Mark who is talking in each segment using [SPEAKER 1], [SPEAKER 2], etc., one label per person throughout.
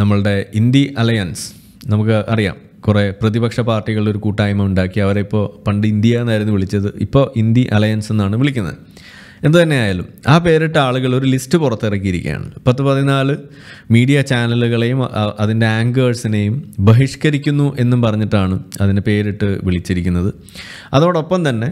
[SPEAKER 1] നമ്മളുടെ India alliance നമുക്ക് അറിയാം കുറേ പ്രതിപക്ഷ പാർട്ടികളുടെ ഒരു കൂട്ടായ്മ ഉണ്ടാക്കി അവരെ ഇപ്പോൾ പണ്ട് ഇന്ത്യ എന്നായിരുന്നു വിളിച്ചത് ഇപ്പോൾ ഇന്ത്യ അലയൻസ് എന്നാണ് വിളിക്കുന്നത് എന്തു തന്നെയായാലും ആ പേരിട്ട ആളുകൾ ഒരു ലിസ്റ്റ് പുറത്തിറക്കിയിരിക്കുകയാണ് പത്ത് പതിനാല് മീഡിയ ചാനലുകളെയും അ- അതിൻ്റെ ആങ്കേഴ്സിനെയും ബഹിഷ്കരിക്കുന്നു എന്നും പറഞ്ഞിട്ടാണ് അതിന് പേരിട്ട് വിളിച്ചിരിക്കുന്നത് അതോടൊപ്പം തന്നെ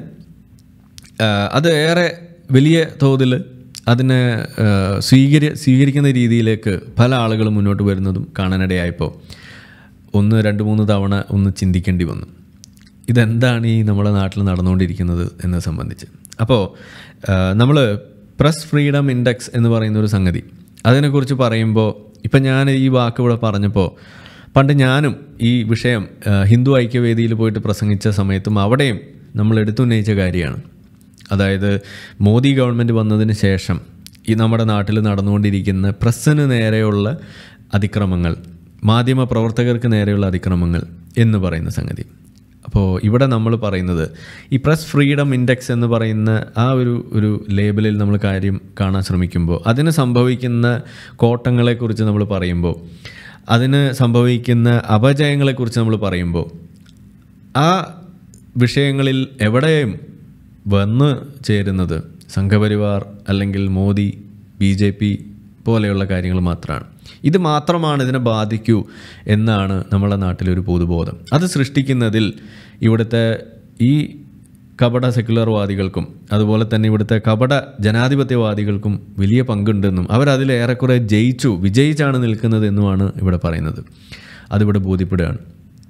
[SPEAKER 1] ആ, അത് ഏറെ വലിയ തോതിൽ അതിനെ ആ, സ്വീകരി സ്വീകരിക്കുന്ന രീതിയിലേക്ക് പല ആളുകളും മുന്നോട്ട് വരുന്നതും കാണാനിടയായപ്പോൾ ഒന്ന് രണ്ട് മൂന്ന് തവണ ഒന്ന് ചിന്തിക്കേണ്ടി വന്നു ഇതെന്താണ് ഈ നമ്മുടെ നാട്ടിൽ നടന്നുകൊണ്ടിരിക്കുന്നത് എന്നെ സംബന്ധിച്ച് അപ്പോൾ നമ്മൾ പ്രസ് ഫ്രീഡം ഇൻഡെക്സ് എന്ന് പറയുന്ന ഒരു സംഗതി അതിനെക്കുറിച്ച് പറയുമ്പോൾ ഇപ്പം ഞാൻ ഈ വാക്ക് ഇവിടെ പറഞ്ഞപ്പോൾ പണ്ട് ഞാനും ഈ വിഷയം ആ, ഹിന്ദു ഐക്യവേദിയിൽ പോയിട്ട് പ്രസംഗിച്ച സമയത്തും അവിടെയും നമ്മൾ എടുത്തുന്നയിച്ച കാര്യമാണ് അതായത് മോദി ഗവൺമെൻറ് വന്നതിന് ശേഷം ഈ നമ്മുടെ നാട്ടിൽ നടന്നുകൊണ്ടിരിക്കുന്ന പ്രസ്സിന് നേരെയുള്ള അതിക്രമങ്ങൾ മാധ്യമ പ്രവർത്തകർക്ക് നേരെയുള്ള അതിക്രമങ്ങൾ എന്ന് പറയുന്ന സംഗതി അപ്പോൾ ഇവിടെ നമ്മൾ പറയുന്നത് ഈ പ്രസ് ഫ്രീഡം ഇൻഡെക്സ് എന്ന് പറയുന്ന ആ ഒരു ഒരു ലേബലിൽ നമ്മൾ കാര്യം കാണാൻ ശ്രമിക്കുമ്പോൾ അതിന് സംഭവിക്കുന്ന കോട്ടങ്ങളെക്കുറിച്ച് നമ്മൾ പറയുമ്പോൾ അതിന് സംഭവിക്കുന്ന അപജയങ്ങളെക്കുറിച്ച് നമ്മൾ പറയുമ്പോൾ ആ വിഷയങ്ങളിൽ എവിടെയും വന്ന് ചേരുന്നത് സംഘപരിവാർ അല്ലെങ്കിൽ മോദി ബി ജെ പി പോലെയുള്ള കാര്യങ്ങൾ മാത്രമാണ് ഇത് മാത്രമാണ് ഇതിനെ ബാധിക്കൂ എന്നാണ് നമ്മുടെ നാട്ടിലൊരു പൊതുബോധം അത് സൃഷ്ടിക്കുന്നതിൽ ഇവിടുത്തെ ഈ കപട സെക്യുലർവാദികൾക്കും അതുപോലെ തന്നെ ഇവിടുത്തെ കപട ജനാധിപത്യവാദികൾക്കും വലിയ പങ്കുണ്ടെന്നും അവരതിൽ ഏറെക്കുറെ ജയിച്ചു വിജയിച്ചാണ് നിൽക്കുന്നത് എന്നുമാണ് ഇവിടെ പറയുന്നത് അതിവിടെ ബോധ്യപ്പെടുകയാണ്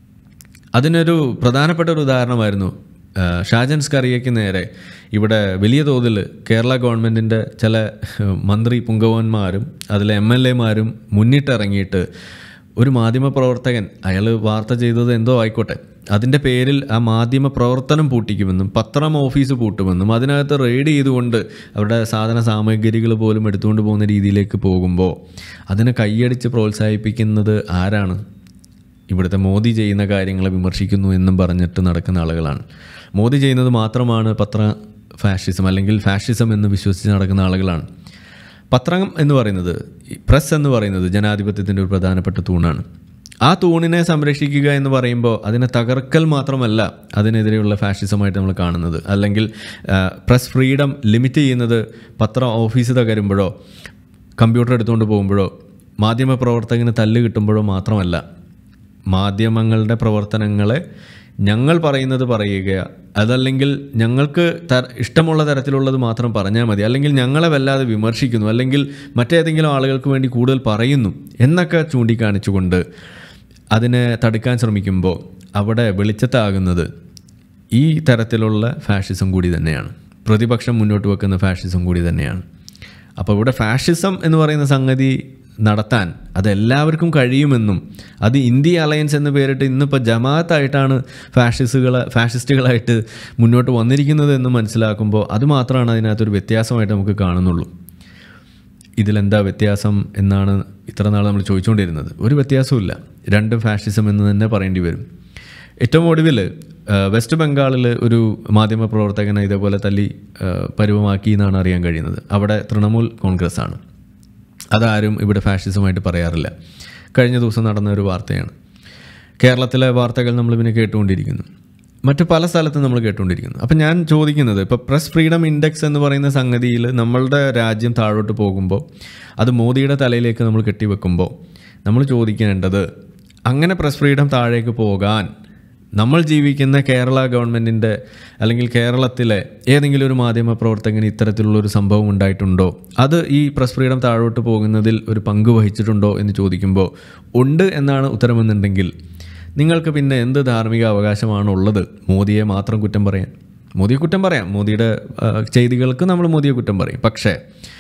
[SPEAKER 1] അതിനൊരു പ്രധാനപ്പെട്ട ഒരു ഉദാഹരണമായിരുന്നു ആ, ഷാജൻ സ്കറിയയ്ക്ക് നേരെ ഇവിടെ വലിയ തോതിൽ കേരള ഗവൺമെൻറ്റിൻ്റെ ചില ഏഹ്, മന്ത്രി പുങ്കവന്മാരും അതിലെ എം എൽ എമാരും മുന്നിട്ടിറങ്ങിയിട്ട് ഒരു മാധ്യമപ്രവർത്തകൻ അയാൾ വാർത്ത ചെയ്തത് എന്തോ ആയിക്കോട്ടെ അതിൻ്റെ പേരിൽ ആ മാധ്യമ പ്രവർത്തനം പൂട്ടിക്കുമെന്നും പത്രം ഓഫീസ് പൂട്ടുമെന്നും അതിനകത്ത് റെയ്ഡ് ചെയ്തുകൊണ്ട് അവരുടെ സാധന സാമഗ്രികൾ പോലും എടുത്തുകൊണ്ട് പോകുന്ന രീതിയിലേക്ക് പോകുമ്പോൾ അതിനെ കൈയടിച്ച് പ്രോത്സാഹിപ്പിക്കുന്നത് ആരാണ് ഇവിടുത്തെ മോദി ചെയ്യുന്ന കാര്യങ്ങളെ വിമർശിക്കുന്നു എന്നും പറഞ്ഞിട്ട് നടക്കുന്ന ആളുകളാണ് മോദി ചെയ്യുന്നത് മാത്രമാണ് പത്ര ഫാഷിസം അല്ലെങ്കിൽ ഫാഷിസം എന്ന് വിശ്വസിച്ച് നടക്കുന്ന ആളുകളാണ് പത്രം എന്ന് പറയുന്നത് ഈ പ്രസ് എന്ന് പറയുന്നത് ജനാധിപത്യത്തിൻ്റെ ഒരു പ്രധാനപ്പെട്ട തൂണാണ് ആ തൂണിനെ സംരക്ഷിക്കുക എന്ന് പറയുമ്പോൾ അതിനെ തകർക്കൽ മാത്രമല്ല അതിനെതിരെയുള്ള ഫാഷിസമായിട്ട് നമ്മൾ കാണുന്നത് അല്ലെങ്കിൽ പ്രസ് ഫ്രീഡം ലിമിറ്റ് ചെയ്യുന്നത് പത്ര ഓഫീസ് തകരുമ്പോഴോ കമ്പ്യൂട്ടർ എടുത്തുകൊണ്ട് പോകുമ്പോഴോ മാധ്യമ പ്രവർത്തകന് തല്ല് കിട്ടുമ്പോഴോ മാത്രമല്ല മാധ്യമങ്ങളുടെ പ്രവർത്തനങ്ങളെ ഞങ്ങൾ പറയുന്നത് പറയുക അതല്ലെങ്കിൽ ഞങ്ങൾക്ക് ത ഇഷ്ടമുള്ള തരത്തിലുള്ളത് മാത്രം പറഞ്ഞാൽ മതി അല്ലെങ്കിൽ ഞങ്ങളെ വല്ലാതെ വിമർശിക്കുന്നു അല്ലെങ്കിൽ മറ്റേതെങ്കിലും ആളുകൾക്ക് വേണ്ടി കൂടുതൽ പറയുന്നു എന്നൊക്കെ ചൂണ്ടിക്കാണിച്ചുകൊണ്ട് അതിനെ തടുക്കാൻ ശ്രമിക്കുമ്പോൾ അവിടെ വെളിച്ചത്താകുന്നത് ഈ തരത്തിലുള്ള ഫാഷിസം കൂടി തന്നെയാണ് പ്രതിപക്ഷം മുന്നോട്ട് വെക്കുന്ന ഫാഷിസം കൂടി തന്നെയാണ് അപ്പോൾ ഇവിടെ ഫാഷിസം എന്ന് പറയുന്ന സംഗതി നടത്താൻ അതെല്ലാവർക്കും കഴിയുമെന്നും അത് ഇന്ത്യ അലയൻസ് എന്ന് പേരിട്ട് ഇന്നിപ്പോൾ ജമാഅത്തായിട്ടാണ് ഫാഷിസ്റ്റുകൾ ഫാഷിസ്റ്റുകളായിട്ട് മുന്നോട്ട് വന്നിരിക്കുന്നത് എന്ന് മനസ്സിലാക്കുമ്പോൾ അത് മാത്രമാണ് അതിനകത്തൊരു വ്യത്യാസമായിട്ട് നമുക്ക് കാണുന്നുള്ളൂ ഇതിലെന്താ വ്യത്യാസം എന്നാണ് ഇത്ര നാൾ നമ്മൾ ചോദിച്ചുകൊണ്ടിരുന്നത് ഒരു വ്യത്യാസവുമില്ല രണ്ടും ഫാഷിസം എന്ന് തന്നെ പറയേണ്ടി വരും ഏറ്റവും ഒടുവിൽ ആ, വെസ്റ്റ് ബംഗാളിൽ ഒരു മാധ്യമ പ്രവർത്തകനെ ഇതേപോലെ തല്ലി ആ, പരുവമാക്കി എന്നാണ് അറിയാൻ കഴിയുന്നത് അവിടെ തൃണമൂൽ കോൺഗ്രസ് ആണ് അതാരും ഇവിടെ ഫാഷിസമായിട്ട് പറയാറില്ല കഴിഞ്ഞ ദിവസം നടന്ന ഒരു വാർത്തയാണ് കേരളത്തിലെ വാർത്തകൾ നമ്മൾ പിന്നെ കേട്ടുകൊണ്ടിരിക്കുന്നു മറ്റു പല സ്ഥലത്തും നമ്മൾ കേട്ടുകൊണ്ടിരിക്കുന്നു അപ്പം ഞാൻ ചോദിക്കുന്നത് ഇപ്പോൾ പ്രസ് ഫ്രീഡം ഇൻഡെക്സ് എന്ന് പറയുന്ന സംഗതിയിൽ നമ്മളുടെ രാജ്യം താഴോട്ട് പോകുമ്പോൾ അത് മോദിയുടെ തലയിലേക്ക് നമ്മൾ കെട്ടിവെക്കുമ്പോൾ നമ്മൾ ചോദിക്കേണ്ടത് അങ്ങനെ പ്രസ് ഫ്രീഡം താഴേക്ക് പോകാൻ നമ്മൾ ജീവിക്കുന്ന കേരള ഗവൺമെൻറ്റിൻ്റെ അല്ലെങ്കിൽ കേരളത്തിലെ ഏതെങ്കിലും ഒരു മാധ്യമ പ്രവർത്തകന് ഇത്തരത്തിലുള്ള ഒരു സംഭവം ഉണ്ടായിട്ടുണ്ടോ അത് ഈ പ്രസ് ഫ്രീഡം താഴോട്ട് പോകുന്നതിൽ ഒരു പങ്ക് വഹിച്ചിട്ടുണ്ടോ എന്ന് ചോദിക്കുമ്പോൾ ഉണ്ട് എന്നാണ് ഉത്തരമെന്നുണ്ടെങ്കിൽ നിങ്ങൾക്ക് പിന്നെ എന്ത് ധാർമ്മിക അവകാശമാണ് ഉള്ളത് മോദിയെ മാത്രം കുറ്റം പറയാൻ മോദിയെ കുറ്റം പറയാം മോദിയുടെ ആ, ചെയ്തികൾക്ക് നമ്മൾ മോദിയെ കുറ്റം പറയും പക്ഷേ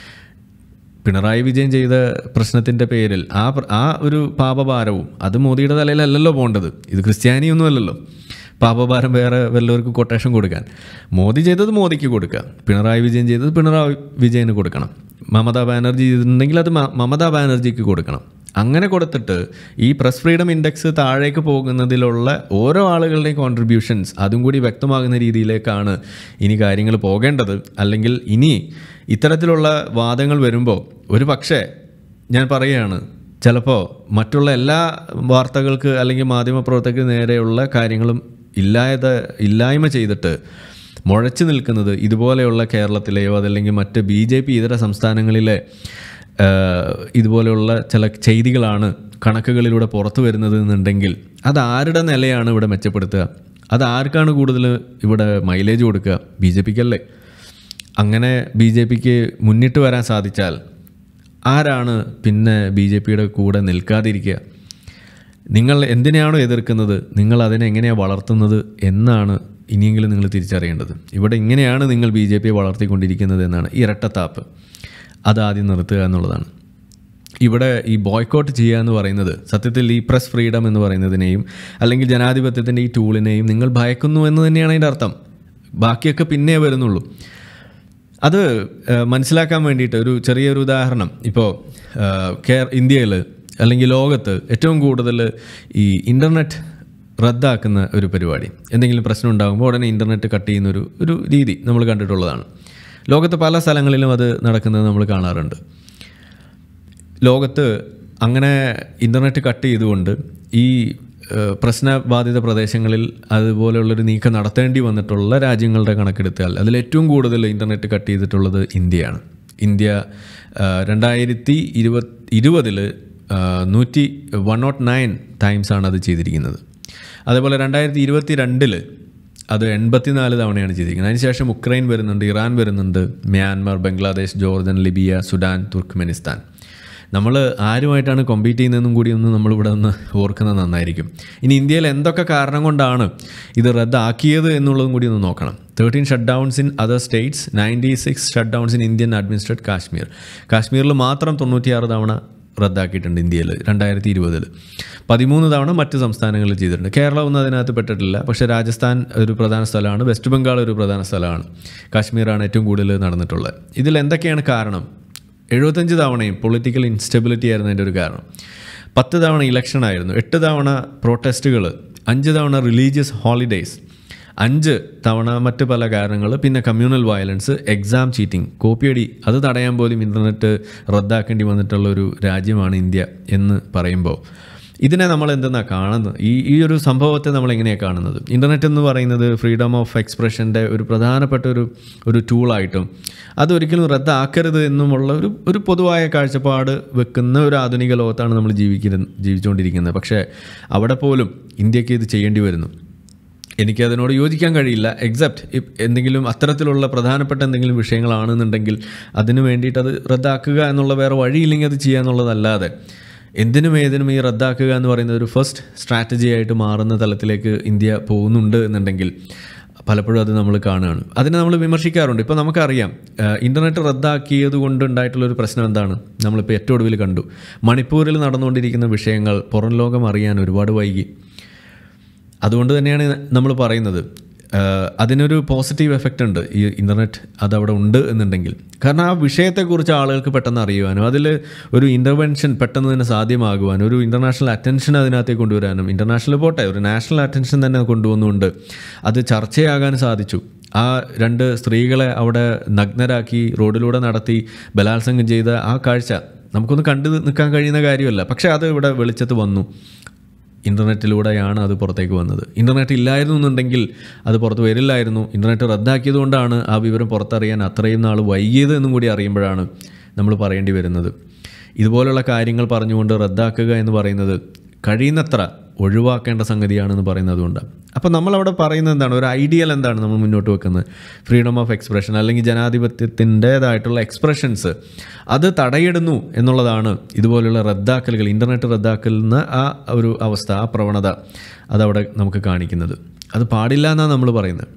[SPEAKER 1] പിണറായി വിജയൻ ചെയ്ത പ്രശ്നത്തിൻ്റെ പേരിൽ ആ പ്ര- ആ ഒരു പാപഭാരവും അത് മോദിയുടെ തലയിലല്ലല്ലോ പോകേണ്ടത് ഇത് ക്രിസ്ത്യാനിയൊന്നും അല്ലല്ലോ പാപഭാരം വേറെ വല്ലവർക്കും കൊട്ടേഷൻ കൊടുക്കാൻ മോദി ചെയ്തത് മോദിക്ക് കൊടുക്കുക പിണറായി വിജയൻ ചെയ്തത് പിണറായി വിജയന് കൊടുക്കണം മമതാ ബാനർജി ചെയ്തിട്ടുണ്ടെങ്കിൽ അത് മ- മമതാ ബാനർജിക്ക് കൊടുക്കണം അങ്ങനെ കൊടുത്തിട്ട് ഈ പ്രസ് ഫ്രീഡം ഇൻഡെക്സ് താഴേക്ക് പോകുന്നതിലുള്ള ഓരോ ആളുകളുടെയും കോൺട്രിബ്യൂഷൻസ് അതും കൂടി വ്യക്തമാകുന്ന രീതിയിലേക്കാണ് ഇനി കാര്യങ്ങൾ പോകേണ്ടത് അല്ലെങ്കിൽ ഇനി ഇത്തരത്തിലുള്ള വാദങ്ങൾ വരുമ്പോൾ ഒരു പക്ഷേ ഞാൻ പറയുകയാണ് ചിലപ്പോൾ മറ്റുള്ള എല്ലാ വാർത്തകൾക്ക് അല്ലെങ്കിൽ മാധ്യമപ്രവർത്തകർക്ക് നേരെയുള്ള കാര്യങ്ങളും ഇല്ലായത ഇല്ലായ്മ ചെയ്തിട്ട് മുഴച്ചു നിൽക്കുന്നത് ഇതുപോലെയുള്ള കേരളത്തിലെയോ അതല്ലെങ്കിൽ മറ്റ് ബി ജെ പി ഇതര സംസ്ഥാനങ്ങളിലെ ഏഹ്, ഇതുപോലെയുള്ള ചില ചെയ്തികളാണ് കണക്കുകളിലൂടെ പുറത്തു വരുന്നത് എന്നുണ്ടെങ്കിൽ അത് ആരുടെ നിലയാണ് ഇവിടെ മെച്ചപ്പെടുത്തുക അത് ആർക്കാണ് കൂടുതൽ ഇവിടെ മൈലേജ് കൊടുക്കുക ബി ജെ പിക്കല്ലേ അങ്ങനെ ബി ജെ പിക്ക് മുന്നിട്ട് വരാൻ സാധിച്ചാൽ ആരാണ് പിന്നെ ബി ജെ പിയുടെ കൂടെ നിൽക്കാതിരിക്കുക നിങ്ങൾ എന്തിനെയാണോ എതിർക്കുന്നത് നിങ്ങൾ അതിനെ എങ്ങനെയാണ് വളർത്തുന്നത് എന്നാണ് ഇനിയെങ്കിലും നിങ്ങൾ തിരിച്ചറിയേണ്ടത് ഇവിടെ ഇങ്ങനെയാണ് നിങ്ങൾ ബി ജെ പിയെ വളർത്തിക്കൊണ്ടിരിക്കുന്നത് എന്നാണ് ഈ ഇരട്ടത്താപ്പ് അതാദ്യം നിർത്തുക എന്നുള്ളതാണ് ഇവിടെ ഈ ബോയ്ക്കോട്ട് ചെയ്യുക എന്ന് പറയുന്നത് സത്യത്തിൽ ഈ പ്രസ് ഫ്രീഡം എന്ന് പറയുന്നതിനെയും അല്ലെങ്കിൽ ജനാധിപത്യത്തിൻ്റെ ഈ ടൂളിനെയും നിങ്ങൾ ഭയക്കുന്നു എന്ന് തന്നെയാണ് അതിൻ്റെ അർത്ഥം ബാക്കിയൊക്കെ പിന്നെ വരുന്നുള്ളൂ അത് ഏഹ്, മനസ്സിലാക്കാൻ വേണ്ടിയിട്ട് ഒരു ചെറിയൊരു ഉദാഹരണം ഇപ്പോൾ കേര ഇന്ത്യയിൽ അല്ലെങ്കിൽ ലോകത്ത് ഏറ്റവും കൂടുതൽ ഈ ഇൻ്റർനെറ്റ് റദ്ദാക്കുന്ന ഒരു പരിപാടി എന്തെങ്കിലും പ്രശ്നം ഉണ്ടാകുമ്പോൾ ഉടനെ ഇൻ്റർനെറ്റ് കട്ട് ചെയ്യുന്ന ഒരു ഒരു രീതി നമ്മൾ കണ്ടിട്ടുള്ളതാണ് ലോകത്ത് പല സ്ഥലങ്ങളിലും അത് നടക്കുന്നത് നമ്മൾ കാണാറുണ്ട് ലോകത്ത് അങ്ങനെ ഇൻ്റർനെറ്റ് കട്ട് ചെയ്തുകൊണ്ട് ഈ ഏഹ്, പ്രശ്നബാധിത പ്രദേശങ്ങളിൽ അതുപോലെയുള്ളൊരു നീക്കം നടത്തേണ്ടി വന്നിട്ടുള്ള രാജ്യങ്ങളുടെ കണക്കെടുത്താൽ അതിൽ ഏറ്റവും കൂടുതൽ ഇൻ്റർനെറ്റ് കട്ട് ചെയ്തിട്ടുള്ളത് ഇന്ത്യയാണ് ഇന്ത്യ ഏഹ്, രണ്ടായിരത്തി ഇരുപത് ഇരുപതിൽ നൂറ്റി വൺ നോട്ട് നയൻ ടൈംസാണ് അത് ചെയ്തിരിക്കുന്നത് അതേപോലെ രണ്ടായിരത്തി ഇരുപത്തി രണ്ടിൽ അത് എൺപത്തിനാല് തവണയാണ് ചെയ്തിരിക്കുന്നത് അതിനുശേഷം ഉക്രൈൻ വരുന്നുണ്ട് ഇറാൻ വരുന്നുണ്ട് Myanmar Bangladesh Jordan Libya Sudan Turkmenistan നമ്മൾ ആരുമായിട്ടാണ് കോമ്പീറ്റ് ചെയ്യുന്നതെന്നും കൂടി ഒന്ന് നമ്മളിവിടെ ഒന്ന് ഓർക്കുന്നത് നന്നായിരിക്കും ഇനി ഇന്ത്യയിൽ എന്തൊക്കെ കാരണം കൊണ്ടാണ് ഇത് റദ്ദാക്കിയത് എന്നുള്ളതും കൂടി ഒന്ന് നോക്കണം thirteen shutdowns in other states ninety six shutdowns in Indian administrate Kashmir കാശ്മീരിൽ മാത്രം തൊണ്ണൂറ്റിയാറ് തവണ റദ്ദാക്കിയിട്ടുണ്ട് ഇന്ത്യയിൽ രണ്ടായിരത്തി ഇരുപതിൽ പതിമൂന്ന് തവണ മറ്റ് സംസ്ഥാനങ്ങളിൽ ചെയ്തിട്ടുണ്ട് കേരളം ഒന്നും അതിനകത്ത് പെട്ടിട്ടില്ല പക്ഷേ രാജസ്ഥാൻ ഒരു പ്രധാന സ്ഥലമാണ് വെസ്റ്റ് ബംഗാൾ ഒരു പ്രധാന സ്ഥലമാണ് കാശ്മീരാണ് ഏറ്റവും കൂടുതൽ നടന്നിട്ടുള്ളത് ഇതിൽ എന്തൊക്കെയാണ് കാരണം എഴുപത്തഞ്ച് തവണയും പൊളിറ്റിക്കൽ ഇൻസ്റ്റെബിലിറ്റി ആയിരുന്നു അതിൻ്റെ ഒരു കാരണം പത്ത് തവണ ഇലക്ഷൻ ആയിരുന്നു എട്ട് തവണ പ്രൊട്ടസ്റ്റുകൾ അഞ്ച് തവണ റിലീജിയസ് ഹോളിഡേയ്സ് അഞ്ച് തവണ മറ്റ് പല കാരണങ്ങൾ പിന്നെ കമ്മ്യൂണൽ വയലൻസ് എക്സാം ചീറ്റിംഗ് കോപ്പിയടി അത് തടയാൻ പോലും ഇൻ്റർനെറ്റ് റദ്ദാക്കേണ്ടി വന്നിട്ടുള്ള ഒരു രാജ്യമാണ് ഇന്ത്യ എന്ന് പറയുമ്പോൾ ഇതിനെ നമ്മൾ എന്തെന്നാ കാണുന്നത് ഈ ഈ ഒരു സംഭവത്തെ നമ്മൾ എങ്ങനെയാണ് കാണുന്നത് ഇൻ്റർനെറ്റ് എന്ന് പറയുന്നത് ഫ്രീഡം ഓഫ് എക്സ്പ്രഷൻ്റെ ഒരു പ്രധാനപ്പെട്ട ഒരു ഒരു ടൂളായിട്ടും അതൊരിക്കലും റദ്ദാക്കരുത് എന്നുമുള്ള ഒരു ഒരു പൊതുവായ കാഴ്ചപ്പാട് വെക്കുന്ന ഒരു ആധുനിക ലോകത്താണ് നമ്മൾ ജീവിക്കുന്ന ജീവിച്ചുകൊണ്ടിരിക്കുന്നത് പക്ഷേ അവിടെ പോലും ഇന്ത്യക്ക് ഇത് ചെയ്യേണ്ടി വരുന്നു എനിക്ക് അതിനോട് യോജിക്കാൻ കഴിയില്ല എക്സെപ്റ്റ് എന്തെങ്കിലും അത്തരത്തിലുള്ള പ്രധാനപ്പെട്ട എന്തെങ്കിലും വിഷയങ്ങളാണെന്നുണ്ടെങ്കിൽ അതിന് വേണ്ടിയിട്ട് അത് റദ്ദാക്കുക എന്നുള്ള വേറെ വഴിയില്ലെങ്കിൽ അത് ചെയ്യുക എന്നുള്ളതല്ലാതെ എന്തിനും ഏതിനും ഈ റദ്ദാക്കുക എന്ന് പറയുന്നത് ഒരു ഫസ്റ്റ് സ്ട്രാറ്റജി ആയിട്ട് മാറുന്ന തലത്തിലേക്ക് ഇന്ത്യ പോകുന്നുണ്ട് എന്നുണ്ടെങ്കിൽ പലപ്പോഴും അത് നമ്മൾ കാണുകയാണ് അതിനെ നമ്മൾ വിമർശിക്കാറുണ്ട് ഇപ്പോൾ നമുക്കറിയാം ഇൻ്റർനെറ്റ് റദ്ദാക്കിയത് കൊണ്ടുണ്ടായിട്ടുള്ള ഒരു പ്രശ്നം എന്താണ് നമ്മളിപ്പോൾ ഏറ്റവും ഒടുവിൽ കണ്ടു മണിപ്പൂരിൽ നടന്നുകൊണ്ടിരിക്കുന്ന വിഷയങ്ങൾ പുറം ലോകം അറിയാൻ ഒരുപാട് വൈകി അതുകൊണ്ട് തന്നെയാണ് നമ്മൾ പറയുന്നത് ആഹ് അതിനൊരു പോസിറ്റീവ് എഫക്റ്റ് ഉണ്ട് ഈ ഇൻ്റർനെറ്റ് അതവിടെ ഉണ്ട് എന്നുണ്ടെങ്കിൽ കാരണം ആ വിഷയത്തെക്കുറിച്ച് ആളുകൾക്ക് പെട്ടെന്ന് അറിയുവാനും അതിൽ ഒരു ഇൻ്റർവെൻഷൻ പെട്ടെന്ന് തന്നെ സാധ്യമാകുവാനും ഒരു ഇൻ്റർനാഷണൽ അറ്റൻഷൻ അതിനകത്തേക്ക് കൊണ്ടുവരാനും ഇൻ്റർനാഷണൽ പോട്ടെ ഒരു നാഷണൽ അറ്റൻഷൻ തന്നെ കൊണ്ടുവന്നുകൊണ്ട് അത് ചർച്ചയാകാൻ സാധിച്ചു ആ രണ്ട് സ്ത്രീകളെ അവിടെ നഗ്നരാക്കി റോഡിലൂടെ നടത്തി ബലാത്സംഗം ചെയ്ത ആ കാഴ്ച നമുക്കൊന്ന് കണ്ടു നിൽക്കാൻ കഴിയുന്ന കാര്യമല്ല പക്ഷേ അത് ഇവിടെ വെളിച്ചത്ത് വന്നു ഇൻ്റർനെറ്റിലൂടെയാണ് അത് പുറത്തേക്ക് വന്നത് ഇൻ്റർനെറ്റ് ഇല്ലായിരുന്നു എന്നുണ്ടെങ്കിൽ അത് പുറത്ത് വരില്ലായിരുന്നു ഇൻ്റർനെറ്റ് റദ്ദാക്കിയത് കൊണ്ടാണ് ആ വിവരം പുറത്തറിയാൻ അത്രയും നാൾ വൈകിയത് എന്നും കൂടി അറിയുമ്പോഴാണ് നമ്മൾ പറയേണ്ടി വരുന്നത് ഇതുപോലുള്ള കാര്യങ്ങൾ പറഞ്ഞുകൊണ്ട് റദ്ദാക്കുക എന്ന് പറയുന്നത് കഴിയുന്നത്ര ഒഴിവാക്കേണ്ട സംഗതിയാണെന്ന് പറയുന്നത് കൊണ്ട് അപ്പോൾ നമ്മളവിടെ പറയുന്നത് എന്താണ് ഒരു ഐഡിയൽ എന്താണ് നമ്മൾ മുന്നോട്ട് വെക്കുന്നത് ഫ്രീഡം ഓഫ് എക്സ്പ്രഷൻ അല്ലെങ്കിൽ ജനാധിപത്യത്തിൻ്റേതായിട്ടുള്ള എക്സ്പ്രഷൻസ് അത് തടയിടുന്നു എന്നുള്ളതാണ് ഇതുപോലുള്ള റദ്ദാക്കലുകൾ ഇൻ്റർനെറ്റ് റദ്ദാക്കലുന്ന ആ ഒരു അവസ്ഥ ആ പ്രവണത അതവിടെ നമുക്ക് കാണിക്കുന്നത് അത് പാടില്ല എന്നാണ് നമ്മൾ പറയുന്നത്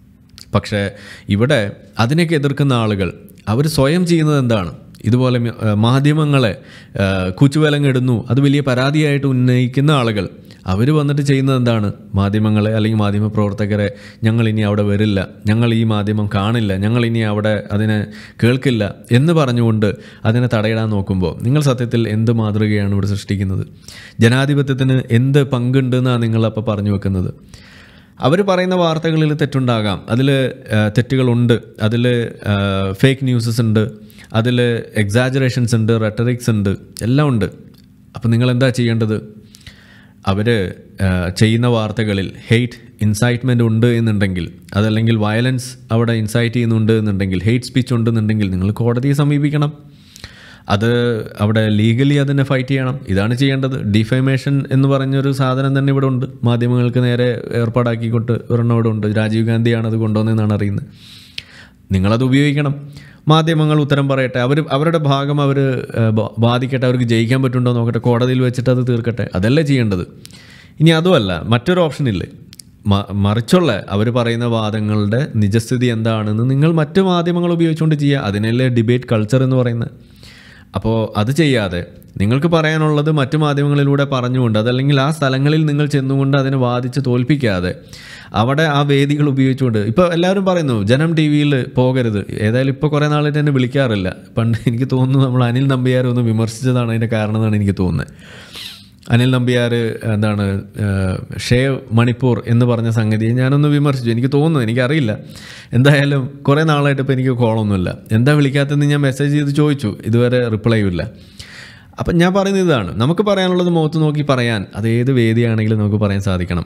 [SPEAKER 1] പക്ഷേ ഇവിടെ അതിനൊക്കെ എതിർക്കുന്ന ആളുകൾ അവർ സ്വയം ചെയ്യുന്നത് എന്താണ് ഇതുപോലെ മ- ഏഹ് മാധ്യമങ്ങളെ ഏഹ് കുച്ചുവിലങ്ങിടുന്നു അത് വലിയ പരാതിയായിട്ട് ഉന്നയിക്കുന്ന ആളുകൾ അവർ വന്നിട്ട് ചെയ്യുന്നത് എന്താണ് മാധ്യമങ്ങളെ അല്ലെങ്കിൽ മാധ്യമ പ്രവർത്തകരെ ഞങ്ങൾ ഇനി അവിടെ വരില്ല ഞങ്ങൾ ഈ മാധ്യമം കാണില്ല ഞങ്ങൾ ഇനി അവിടെ അതിനെ കേൾക്കില്ല എന്ന് പറഞ്ഞുകൊണ്ട് അതിനെ തടയിടാൻ നോക്കുമ്പോൾ നിങ്ങൾ സത്യത്തിൽ എന്ത് മാതൃകയാണ് ഇവിടെ സൃഷ്ടിക്കുന്നത് ജനാധിപത്യത്തിന് എന്ത് പങ്കുണ്ടെന്നാണ് നിങ്ങൾ അപ്പോൾ പറഞ്ഞു വെക്കുന്നത് അവർ പറയുന്ന വാർത്തകളിൽ തെറ്റുണ്ടാകാം അതിൽ തെറ്റുകളുണ്ട് അതിൽ ഫേക്ക് ന്യൂസസ് ഉണ്ട് അതിൽ എക്സാജറേഷൻസ് ഉണ്ട് റെട്ടറിക്സ് ഉണ്ട് എല്ലാം ഉണ്ട് അപ്പോൾ നിങ്ങൾ എന്താ ചെയ്യേണ്ടത് അവർ ചെയ്യുന്ന വാർത്തകളിൽ ഹെയ്റ്റ് ഇൻസൈറ്റ്മെൻ്റ് ഉണ്ട് എന്നുണ്ടെങ്കിൽ അതല്ലെങ്കിൽ വയലൻസ് അവിടെ ഇൻസൈറ്റ് ചെയ്യുന്നുണ്ട് എന്നുണ്ടെങ്കിൽ ഹെയ്റ്റ് സ്പീച്ച് ഉണ്ടെന്നുണ്ടെങ്കിൽ നിങ്ങൾ കോടതിയെ സമീപിക്കണം അത് അവിടെ ലീഗലി അതിനെ ഫൈറ്റ് ചെയ്യണം ഇതാണ് ചെയ്യേണ്ടത് ഡിഫൈമേഷൻ എന്ന് പറഞ്ഞൊരു സാധനം തന്നെ ഇവിടെ ഉണ്ട് മാധ്യമങ്ങൾക്ക് നേരെ ഏർപ്പാടാക്കിക്കൊണ്ട് ഒരെണ്ണം ഇവിടെ ഉണ്ട് രാജീവ് ഗാന്ധിയാണ് അത് കൊണ്ടുവന്നതെന്നാണ് അറിയുന്നത് നിങ്ങളത് ഉപയോഗിക്കണം മാധ്യമങ്ങൾ ഉത്തരം പറയട്ടെ അവർ അവരുടെ ഭാഗം അവർ ബാധിക്കട്ടെ അവർക്ക് ജയിക്കാൻ പറ്റുണ്ടോ എന്ന് നോക്കട്ടെ കോടതിയിൽ വെച്ചിട്ട് അത് തീർക്കട്ടെ അതല്ലേ ചെയ്യേണ്ടത് ഇനി അതുമല്ല മറ്റൊരു ഓപ്ഷൻ ഇല്ലേ മ- മറിച്ചുള്ള അവർ പറയുന്ന വാദങ്ങളുടെ നിജസ്ഥിതി എന്താണെന്ന് നിങ്ങൾ മറ്റ് മാധ്യമങ്ങൾ ഉപയോഗിച്ചുകൊണ്ട് ചെയ്യുക അതിനല്ലേ ഡിബേറ്റ് കൾച്ചർ എന്ന് പറയുന്നത് അപ്പോൾ അത് ചെയ്യാതെ നിങ്ങൾക്ക് പറയാനുള്ളത് മറ്റു മാധ്യമങ്ങളിലൂടെ പറഞ്ഞുകൊണ്ട് അതല്ലെങ്കിൽ ആ സ്ഥലങ്ങളിൽ നിങ്ങൾ ചെന്നുകൊണ്ട് അതിനെ വാദിച്ച് തോൽപ്പിക്കാതെ അവിടെ ആ വേദികൾ ഉപയോഗിച്ചുകൊണ്ട് ഇപ്പോൾ എല്ലാവരും പറയുന്നു ജനം ടി വിയിൽ പോകരുത് ഏതായാലും ഇപ്പോൾ കുറേ നാളായിട്ട് എന്നെ വിളിക്കാറില്ല പണ്ട് എനിക്ക് തോന്നുന്നു നമ്മൾ അനിൽ നമ്പ്യാർ ഒന്ന് വിമർശിച്ചതാണ് അതിൻ്റെ കാരണം എന്നാണ് എനിക്ക് തോന്നുന്നത് അനിൽ നമ്പ്യാർ എന്താണ് ഏഹ്, ഷേവ് മണിപ്പൂർ എന്ന് പറഞ്ഞ സംഗതിയെ ഞാനൊന്ന് വിമർശിച്ചു എനിക്ക് തോന്നുന്നു എനിക്കറിയില്ല എന്തായാലും കുറേ നാളായിട്ട് ഇപ്പോൾ എനിക്ക് കോളൊന്നുമില്ല എന്താ വിളിക്കാത്തതെന്ന് ഞാൻ മെസ്സേജ് ചെയ്ത് ചോദിച്ചു ഇതുവരെ റിപ്ലൈയും ഇല്ല അപ്പം ഞാൻ പറയുന്നത് ഇതാണ് നമുക്ക് പറയാനുള്ളത് മുഖത്ത് നോക്കി പറയാൻ അത് ഏത് വേദിയാണെങ്കിലും നമുക്ക് പറയാൻ സാധിക്കണം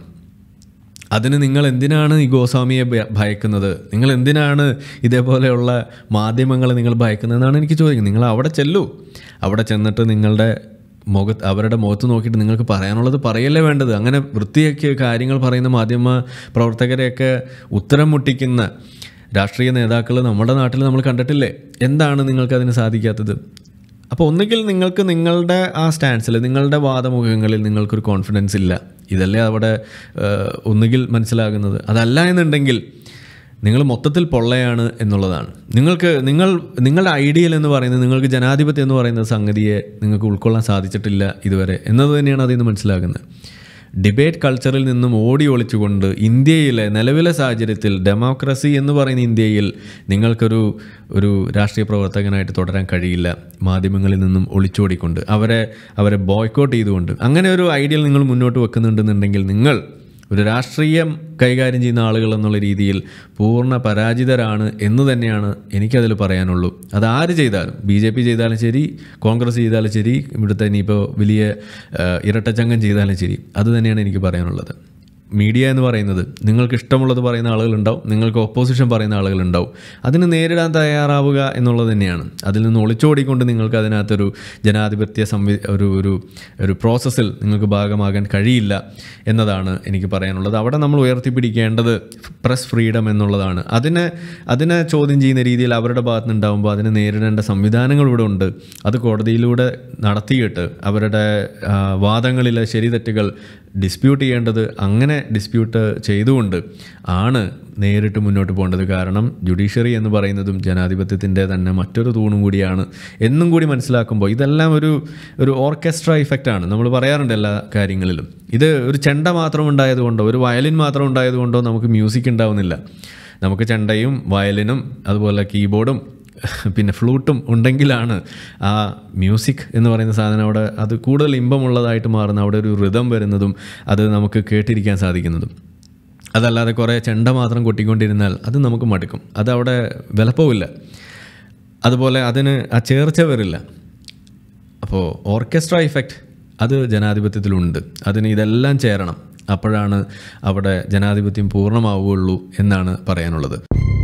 [SPEAKER 1] അതിന് നിങ്ങൾ എന്തിനാണ് ഈ ഗോസ്വാമിയെ ഭയ- ഭയക്കുന്നത് നിങ്ങൾ എന്തിനാണ് ഇതേപോലെയുള്ള മാധ്യമങ്ങളെ നിങ്ങൾ ഭയക്കുന്നതെന്നാണ് എനിക്ക് ചോദിക്കുന്നത് നിങ്ങൾ അവിടെ ചെല്ലൂ അവിടെ ചെന്നിട്ട് നിങ്ങളുടെ മുഖത്ത് അവരുടെ മുഖത്ത് നോക്കിയിട്ട് നിങ്ങൾക്ക് പറയാനുള്ളത് പറയല്ലേ വേണ്ടത് അങ്ങനെ വൃത്തിയൊക്കെ കാര്യങ്ങൾ പറയുന്ന മാധ്യമ പ്രവർത്തകരെയൊക്കെ ഉത്തരം മുട്ടിക്കുന്ന രാഷ്ട്രീയ നേതാക്കൾ നമ്മുടെ നാട്ടിൽ നമ്മൾ കണ്ടിട്ടില്ലേ എന്താണ് നിങ്ങൾക്ക് അതിന് സാധിക്കാത്തത് അപ്പോൾ ഒന്നുകിൽ നിങ്ങൾക്ക് നിങ്ങളുടെ ആ സ്റ്റാൻസിൽ നിങ്ങളുടെ വാദമുഖങ്ങളിൽ നിങ്ങൾക്കൊരു കോൺഫിഡൻസ് ഇല്ല ഇതല്ലേ അവിടെ ഏഹ്, ഒന്നുകിൽ മനസ്സിലാകുന്നത് അതല്ല എന്നുണ്ടെങ്കിൽ നിങ്ങൾ മൊത്തത്തിൽ പൊള്ളയാണ് എന്നുള്ളതാണ് നിങ്ങൾക്ക് നിങ്ങൾ നിങ്ങളുടെ ഐഡിയൽ എന്ന് പറയുന്നത് നിങ്ങൾക്ക് ജനാധിപത്യം എന്ന് പറയുന്ന സംഗതിയെ നിങ്ങൾക്ക് ഉൾക്കൊള്ളാൻ സാധിച്ചിട്ടില്ല ഇതുവരെ എന്നത് തന്നെയാണ് അതിൽ നിന്ന് മനസ്സിലാകുന്നത് ഡിബേറ്റ് കൾച്ചറിൽ നിന്നും ഓടി ഒളിച്ചുകൊണ്ട് ഇന്ത്യയിലെ നിലവിലെ സാഹചര്യത്തിൽ ഡെമോക്രസി എന്ന് പറയുന്ന ഇന്ത്യയിൽ നിങ്ങൾക്കൊരു ഒരു രാഷ്ട്രീയ പ്രവർത്തകനായിട്ട് തുടരാൻ കഴിയില്ല മാധ്യമങ്ങളിൽ നിന്നും ഒളിച്ചോടിക്കൊണ്ട് അവരെ അവരെ ബോയ്ക്കോട്ട് ചെയ്തുകൊണ്ട് അങ്ങനെ ഒരു ഐഡിയൽ നിങ്ങൾ മുന്നോട്ട് വെക്കുന്നുണ്ടെന്നുണ്ടെങ്കിൽ നിങ്ങൾ ഒരു രാഷ്ട്രീയം കൈകാര്യം ചെയ്യുന്ന ആളുകൾ എന്നുള്ള രീതിയിൽ പൂർണ്ണ പരാജിതരാണ് എന്ന് തന്നെയാണ് എനിക്കതിൽ പറയാനുള്ളൂ അത് ആര് ചെയ്താലും ബി ജെ പി ചെയ്താലും ശരി കോൺഗ്രസ് ചെയ്താലും ശരി ഇവിടുത്തെ ഇനിയിപ്പോൾ വലിയ ആ, ഇരട്ടച്ചങ്കം ചെയ്താലും ശരി അത് തന്നെയാണ് എനിക്ക് പറയാനുള്ളത് മീഡിയ എന്ന് പറയുന്നത് നിങ്ങൾക്ക് ഇഷ്ടമുള്ളത് പറയുന്ന ആളുകളുണ്ടാവും നിങ്ങൾക്ക് ഓപ്പോസിഷൻ പറയുന്ന ആളുകളുണ്ടാവും അതിന് നേരിടാൻ തയ്യാറാവുക എന്നുള്ളത് തന്നെയാണ് അതിൽ നിന്ന് ഒളിച്ചോടിക്കൊണ്ട് നിങ്ങൾക്ക് അതിനകത്തൊരു ജനാധിപത്യ സംവി ഒരു ഒരു ഒരു പ്രോസസ്സിൽ നിങ്ങൾക്ക് ഭാഗമാകാൻ കഴിയില്ല എന്നതാണ് എനിക്ക് പറയാനുള്ളത് അവിടെ നമ്മൾ ഉയർത്തിപ്പിടിക്കേണ്ടത് പ്രസ് ഫ്രീഡം എന്നുള്ളതാണ് അതിനെ അതിനെ ചോദ്യം ചെയ്യുന്ന രീതിയിൽ അവരുടെ ഭാഗത്ത് നിന്നുണ്ടാകുമ്പോൾ അതിനെ നേരിടേണ്ട സംവിധാനങ്ങൾ ഇവിടെ ഉണ്ട് അത് കോടതിയിലൂടെ നടത്തിയിട്ട് അവരുടെ ആ, വാദങ്ങളിലെ ശരി തെറ്റുകൾ ഡിസ്പ്യൂട്ട് ചെയ്യേണ്ടത് അങ്ങനെ ഡിസ്പ്യൂട്ട് ചെയ്തുകൊണ്ട് ആണ് നേരിട്ട് മുന്നോട്ട് പോകേണ്ടത് കാരണം ജുഡീഷ്യറി എന്ന് പറയുന്നതും ജനാധിപത്യത്തിൻ്റെ തന്നെ മറ്റൊരു തൂണും കൂടിയാണ് എന്നും കൂടി മനസ്സിലാക്കുമ്പോൾ ഇതെല്ലാം ഒരു ഒരു ഓർക്കസ്ട്ര ഇഫക്റ്റാണ് നമ്മൾ പറയാറുണ്ട് എല്ലാ കാര്യങ്ങളിലും ഇത് ഒരു ചെണ്ട മാത്രം ഉണ്ടായതുകൊണ്ടോ ഒരു വയലിൻ മാത്രം ഉണ്ടായതുകൊണ്ടോ നമുക്ക് മ്യൂസിക് ഉണ്ടാവുന്നില്ല നമുക്ക് ചെണ്ടയും വയലിനും അതുപോലെ കീബോർഡും പിന്നെ ഫ്ലൂട്ടും ഉണ്ടെങ്കിലാണ് ആ മ്യൂസിക് എന്ന് പറയുന്ന സാധനം അവിടെ അത് കൂടുതൽ ഇമ്പമുള്ളതായിട്ട് മാറുന്ന അവിടെ ഒരു ഋതം വരുന്നതും അത് നമുക്ക് കേട്ടിരിക്കാൻ സാധിക്കുന്നതും അതല്ലാതെ കുറേ ചെണ്ട മാത്രം കൊട്ടിക്കൊണ്ടിരുന്നാൽ അത് നമുക്ക് മടുക്കും അത് അവിടെ വിലപ്പോവില്ല അതുപോലെ അതിന് ആ ചേർച്ച വരില്ല അപ്പോൾ ഓർക്കസ്ട്ര ഇഫക്റ്റ് അത് ജനാധിപത്യത്തിലുണ്ട് അതിന് ഇതെല്ലാം ചേരണം അപ്പോഴാണ് അവിടെ ജനാധിപത്യം പൂർണ്ണമാവുകയുള്ളൂ എന്നാണ് പറയാനുള്ളത്